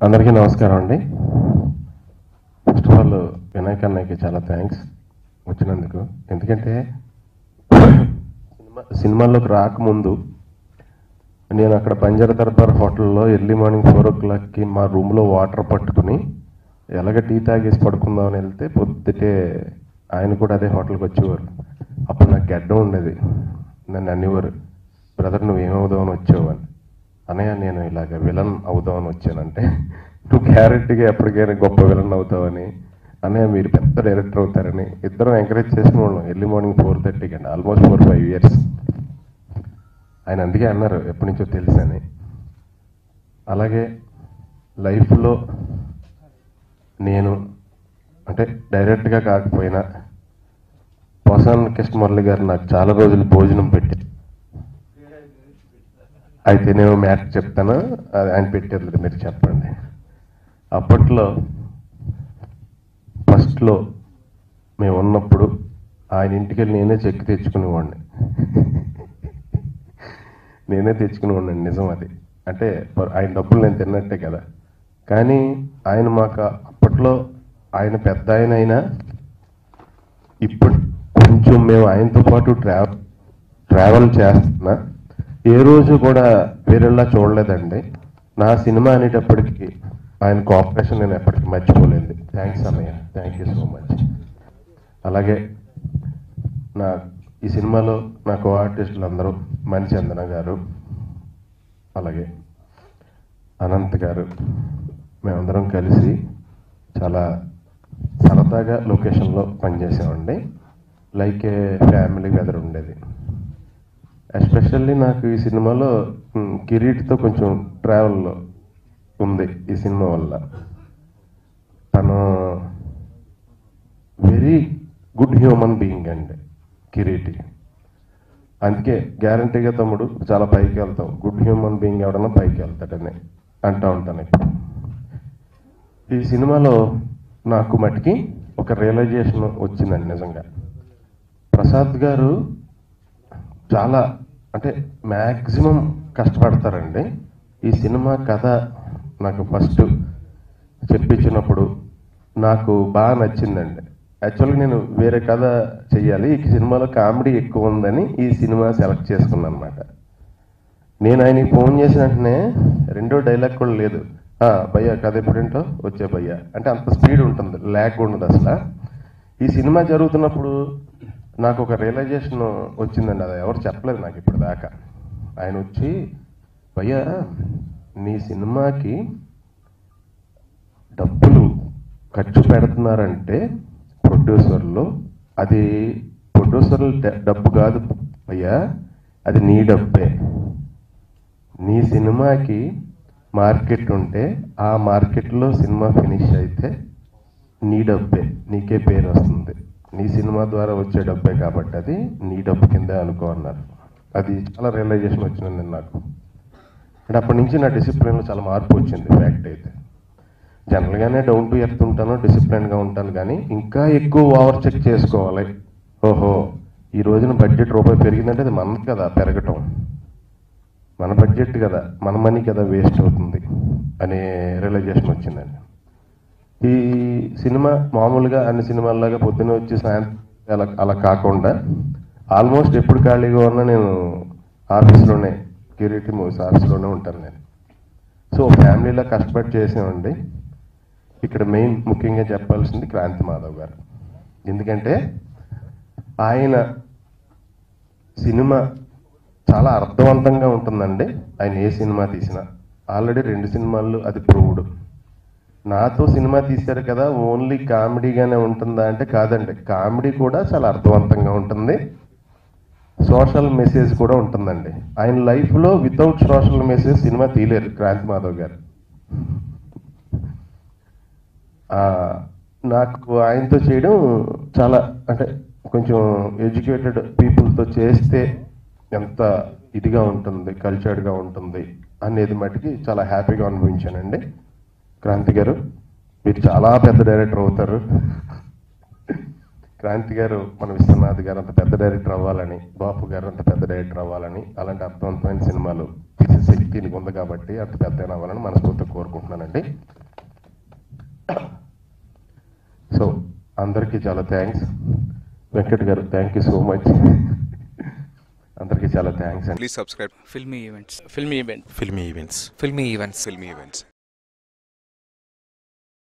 అందరికీ నమస్కారం అండి ఫస్ట్ ఆఫ్ ఆల్ వినాయక్ అన్నయ్యకి చాలా థ్యాంక్స్ వచ్చినందుకు ఎందుకంటే సినిమా సినిమాల్లోకి రాకముందు నేను అక్కడ బంజారా దర్బార్ హోటల్లో ఎర్లీ మార్నింగ్ ఫోర్ ఓ క్లాక్కి మా రూమ్లో వాటర్ పట్టుకుని ఎలాగ టీ తాగేసి పడుకుందామని వెళ్తే పొద్దుటే ఆయన కూడా అదే హోటల్కి వచ్చేవారు అప్పుడు నాకు గడ్డం ఉండేది నన్ను అనేవారు బ్రదర్ నువ్వు ఏమవుదామని వచ్చావు అని అనయ్య నేను ఇలాగ విలన్ అవుదామని వచ్చానంటే నువ్వు గ్యారెంటీగా ఎప్పటికైనా గొప్ప విలన్ అవుతావని అన్నయ్య మీరు పెద్ద డైరెక్టర్ అవుతారని ఇద్దరం ఎంకరేజ్ చేసిన వాళ్ళం ఎర్లీ మార్నింగ్ ఫోర్ థర్టీకి అండి ఆల్మోస్ట్ ఫోర్ ఫైవ్ ఇయర్స్ ఆయన అందుకే అన్నారు ఎప్పటి నుంచో తెలుసని అలాగే లైఫ్లో నేను అంటే డైరెక్ట్గా కాకపోయినా పోసాన్ కృష్ణమురళి గారు నాకు చాలా రోజులు భోజనం పెట్టి అయితే నేను మ్యాట్ చెప్తాను అది ఆయన పెట్టారు మీరు చెప్పండి అప్పట్లో ఫస్ట్లో మేము ఉన్నప్పుడు ఆయన ఇంటికి వెళ్ళి నేనే చెక్ తెచ్చుకునేవాడిని నేనే తెచ్చుకునేవాడిని నిజం అది అంటే పర్- ఆయన డబ్బులు నేను తిన్నట్టే కదా కానీ ఆయన మాకు అప్పట్లో ఆయన పెద్ద ఆయన అయినా ఇప్పుడు కొంచెం మేము ఆయనతో పాటు ట్రావెల్ ట్రావెల్ చేస్తున్నా ఏ రోజు కూడా వేరేలా చూడలేదండి నా సినిమా అనేటప్పటికి ఆయన కోఆపరేషన్ నేను ఎప్పటికీ మర్చిపోలేదు థ్యాంక్స్ అన్నయ్య థ్యాంక్ యూ సో మచ్ అలాగే నా ఈ సినిమాలో నా కో ఆర్టిస్టులు అందరూ మణిచందన గారు అలాగే అనంత్ గారు మేమందరం కలిసి చాలా సరదాగా లొకేషన్లో పనిచేసామండి లైక్ ఏ ఫ్యామిలీ వెదర్ ఉండేది ఎస్పెషల్లీ నాకు ఈ సినిమాలో మ్, కిరీట్తో కొంచెం ట్రావెల్ ఉంది ఈ సినిమా వల్ల తను వెరీ గుడ్ హ్యూమన్ బీయింగ్ అండి కిరీటి అందుకే గ్యారంటీగా తమ్ముడు చాలా పైకి వెళ్తాం గుడ్ హ్యూమన్ బీయింగ్ ఎవడన్నా పైకి వెళ్తాడని అంటూ ఉంటాను ఇప్పుడు ఈ సినిమాలో నాకు మటుకి ఒక రియలైజేషన్ వచ్చిందండి నిజంగా ప్రసాద్ గారు చాలా అంటే మ్యాక్సిమం కష్టపడతారండి ఈ సినిమా కథ నాకు ఫస్ట్ చెప్పించినప్పుడు నాకు బాగా నచ్చిందండి యాక్చువల్గా నేను వేరే కథ చెయ్యాలి ఈ సినిమాలో కామెడీ ఎక్కువ ఉందని ఈ సినిమా సెలెక్ట్ చేసుకున్నాను అనమాట నేను ఆయనకి ఫోన్ చేసిన వెంటనే రెండో డైలాగ్ కూడా లేదు "ఆ, భయ్యా కథ ఎప్పుడేంటో వచ్చే భయ్యా అంటే అంత స్పీడ్ ఉంటుంది ల్యాగ్ ఉండదు అసలు ఈ సినిమా జరుగుతున్నప్పుడు నాకు ఒక రియలైజేషన్ వచ్చిందండి అది ఎవరు చెప్పలేదు నాకు ఇప్పుడు దాకా ఆయన వచ్చి భయ్యా నీ సినిమాకి డబ్బులు ఖర్చు పెడుతున్నారంటే ప్రొడ్యూసర్లు అది ప్రొడ్యూసర్లు డ- డబ్బు కాదు భయ్యా అది నీ డబ్బే నీ సినిమాకి మార్కెట్ ఉంటే ఆ మార్కెట్లో సినిమా ఫినిష్ అయితే నీ డబ్బే నీకే పేరు వస్తుంది నీ సినిమా ద్వారా వచ్చే డబ్బే కాబట్టి అది నీ డబ్బు కిందే అనుకో అన్నారు అది చాలా రియలైజేషన్ వచ్చింది నాకు అంటే అప్పటి నుంచి నా డిసిప్లిన్లో చాలా మార్పు వచ్చింది ఫ్యాక్ట్ అయితే జనరల్గానే డౌన్ టు ఎర్త్ ఉంటాను డిసిప్లిన్గా ఉంటాను కానీ ఇంకా ఎక్కువ ఓవర్ చెక్ చేసుకోవాలి ఓహో ఈ రోజున బడ్జెట్ రూపాయి పెరిగిందంటే అది మనది కదా పెరగటం మన బడ్జెట్ కదా మన మనీ కదా వేస్ట్ అవుతుంది అనే రియలైజేషన్ వచ్చిందండి ఈ సినిమా మామూలుగా అన్ని సినిమాల్లాగా పొద్దున్న వచ్చి సాయంత్రం అలా అలా కాకుండా ఆల్మోస్ట్ ఎప్పుడు ఖాళీగా ఉన్నా నేను ఆఫీస్లోనే కిరీటి మూవీస్ ఆఫీస్లోనే ఉంటాను నేను సో ఫ్యామిలీలో కష్టపడి చేసామండి ఇక్కడ మెయిన్ ముఖ్యంగా చెప్పాల్సింది క్రాంతి మాధవ్ గారు ఎందుకంటే ఆయన సినిమా చాలా అర్థవంతంగా ఉంటుందండి ఆయన ఏ సినిమా తీసినా ఆల్రెడీ రెండు సినిమాలు అది ప్రూవ్డ్ నాతో సినిమా తీశారు కదా ఓన్లీ కామెడీగానే ఉంటుందా అంటే కాదండి కామెడీ కూడా చాలా అర్థవంతంగా ఉంటుంది సోషల్ మెసేజ్ కూడా ఉంటుందండి ఆయన లైఫ్లో వితౌట్ సోషల్ మెసేజ్ సినిమా తీయలేరు క్రాంతి మాధవ్ గారు ఆ, నాకు ఆయనతో చేయడం చాలా అంటే కొంచెం ఎడ్యుకేటెడ్ పీపుల్తో చేస్తే ఎంత ఇదిగా ఉంటుంది కల్చర్డ్గా ఉంటుంది అనేది మటుకి చాలా హ్యాపీగా అనిపించానండి క్రాంతి గారు మీరు చాలా పెద్ద డైరెక్టర్ అవుతారు క్రాంతి గారు మన విశ్వనాథ్ గారు అంత పెద్ద డైరెక్టర్ అవ్వాలని బాపు గారు అంత పెద్ద డైరెక్టర్ అవ్వాలని అలాంటి అర్థవంతమైన సినిమాలు తీసే శక్తి నీకు ఉంది కాబట్టి అంత పెద్ద అవ్వాలని మనస్ఫూర్తిగా కోరుకుంటున్నానండి సో అందరికీ చాలా థ్యాంక్స్ వెంకట్ గారు థ్యాంక్ యూ సో మచ్ అందరికీ చాలా థ్యాంక్స్ అండి Please subscribe filmy events filmy event filmy events filmy events Filmy Events.